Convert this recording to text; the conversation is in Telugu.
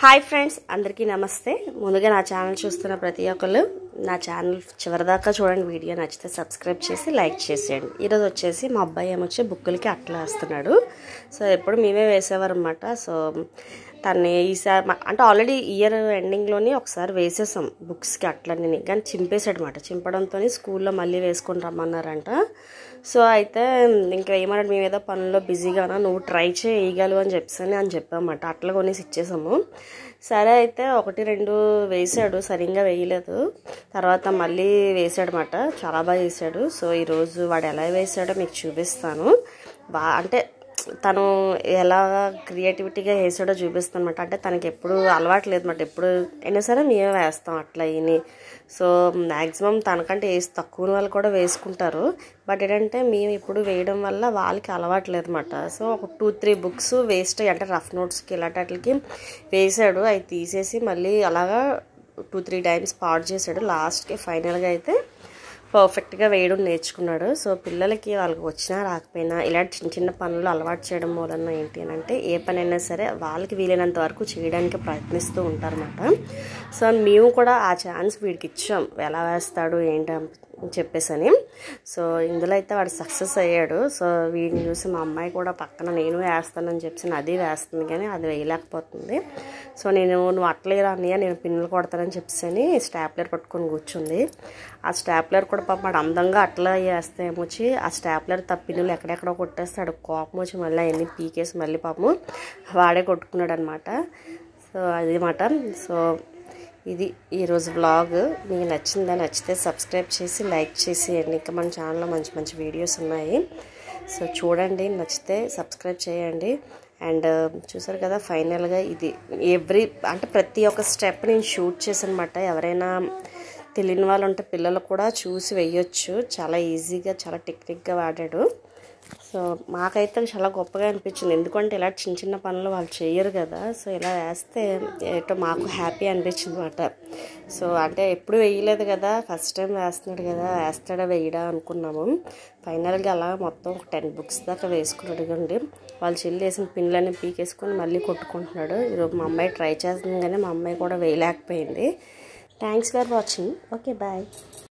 హాయ్ ఫ్రెండ్స్ అందరికీ నమస్తే ముందుగా నా ఛానల్ చూస్తున్న ప్రతి ఒక్కరు నా ఛానల్ చివరిదాకా చూడండి వీడియో నచ్చితే సబ్స్క్రైబ్ చేసి లైక్ చేసేయండి ఈరోజు వచ్చేసి మా అబ్బాయి ఏమొచ్చి బుక్కులకి అట్లా వేస్తున్నాడు సో ఎప్పుడు మేమే వేసేవారు అనమాట సో తన్ని ఈసారి మా- అంటే ఆల్రెడీ ఇయర్ ఎండింగ్లోనే ఒకసారి వేసేసాం బుక్స్కి అట్లన్నీ కానీ చింపేశాడు అనమాట చింపడంతో స్కూల్లో మళ్ళీ వేసుకొని రమ్మన్నారంట సో అయితే ఇంకా ఏమన్నాడు మేము ఏదో పనుల్లో బిజీగానా నువ్వు ట్రై చేయగలవు అని చెప్పేసి అని చెప్పామన్నమాట అట్లా కొనేసి ఇచ్చేసాము సరే అయితే ఒకటి రెండు వేసాడు సరిగ్గా వేయలేదు తర్వాత మళ్ళీ వేసాడనమాట చాలా బాగా వేసాడు సో ఈరోజు వాడు ఎలా వేసాడో మీకు చూపిస్తాను బా అంటే తను ఎలా క్రియేటివిటీగా వేసాడో చూపిస్తాను అనమాట అంటే తనకి ఎప్పుడు అలవాటు లేదు అనమాట ఎప్పుడు అయినా సరే మేమే వేస్తాం అట్లా ఇని సో మ్యాక్సిమం తనకంటే వేసి తక్కువ వాళ్ళు కూడా వేసుకుంటారు బట్ ఏంటంటే మేము ఇప్పుడు వేయడం వల్ల వాళ్ళకి అలవాటు లేదు అనమాట సో ఒక టూ త్రీ బుక్స్ వేస్ట్ అయ్యి అంటే రఫ్ నోట్స్కి ఇలాంటి వాటికి వేసాడు అవి తీసేసి మళ్ళీ అలాగా టూ త్రీ టైమ్స్ పాడు చేశాడు లాస్ట్కి ఫైనల్గా అయితే పర్ఫెక్ట్గా వేయడం నేర్చుకున్నాడు సో పిల్లలకి వాళ్ళకి వచ్చినా రాకపోయినా ఇలాంటి చిన్న చిన్న పనులు అలవాటు చేయడం మూలన ఏంటి అని అంటే ఏ పని అయినా సరే వాళ్ళకి వీలైనంత వరకు చేయడానికి ప్రయత్నిస్తూ ఉంటారన్నమాట సో మేము కూడా ఆ ఛాన్స్ వీడికి ఇచ్చాం ఎలా వేస్తాడు ఏంటి అని చెప్పేసని సో ఇందులో అయితే వాడు సక్సెస్ అయ్యాడు సో వీడిని చూసి మా అమ్మాయి కూడా పక్కన నేను వేస్తానని చెప్పి అది వేస్తుంది కానీ అది వేయలేకపోతుంది సో నేను నువ్వు అట్లేరా అన్నయ్య నేను పిన్నులు కొడతానని చెప్పేసి స్టాప్లర్ పట్టుకొని కూర్చుంది ఆ స్టాప్లర్ కూడా పాపం వాడు అందంగా అట్లా వేస్తే ఏమొచ్చి ఆ స్టాప్లర్ తప్పినులు ఎక్కడెక్కడో కొట్టేస్తాడు కోపం వచ్చి మళ్ళీ అవన్నీ పీకేసి మళ్ళీ పాపము వాడే కొట్టుకున్నాడు అనమాట సో అది మాట సో ఇది ఈరోజు వ్లాగ్ మీకు నచ్చిందా నచ్చితే సబ్స్క్రైబ్ చేసి లైక్ చేసేయండి ఇంకా మన ఛానల్లో మంచి మంచి వీడియోస్ ఉన్నాయి సో చూడండి నచ్చితే సబ్స్క్రైబ్ చేయండి అండ్ చూసారు కదా ఫైనల్గా ఇది ఎవ్రీ అంటే ప్రతి ఒక్క స్టెప్ నేను షూట్ చేసానమాట ఎవరైనా తెలియని వాళ్ళు ఉంటే పిల్లలు కూడా చూసి వేయొచ్చు చాలా ఈజీగా చాలా టెక్నిక్గా వాడాడు సో మాకైతే చాలా గొప్పగా అనిపించింది ఎందుకంటే ఇలా చిన్న చిన్న పనులు వాళ్ళు చేయరు కదా సో ఇలా వేస్తే ఏటో మాకు హ్యాపీ అనిపించింది అనమాట సో అంటే ఎప్పుడు వేయలేదు కదా ఫస్ట్ టైం వేస్తున్నాడు కదా వేస్తాడా వేయడా అనుకున్నాము ఫైనల్గా అలా మొత్తం ఒక టెన్ బుక్స్ దాకా వేసుకున్నాడు కండి వాళ్ళు చెల్లి వేసిన పిన్లన్నీ పీకేసుకొని మళ్ళీ కొట్టుకుంటున్నాడు ఈరోజు మా అమ్మాయి ట్రై చేస్తుంది కానీ మా అమ్మాయి కూడా వేయలేకపోయింది thanks for watching okay bye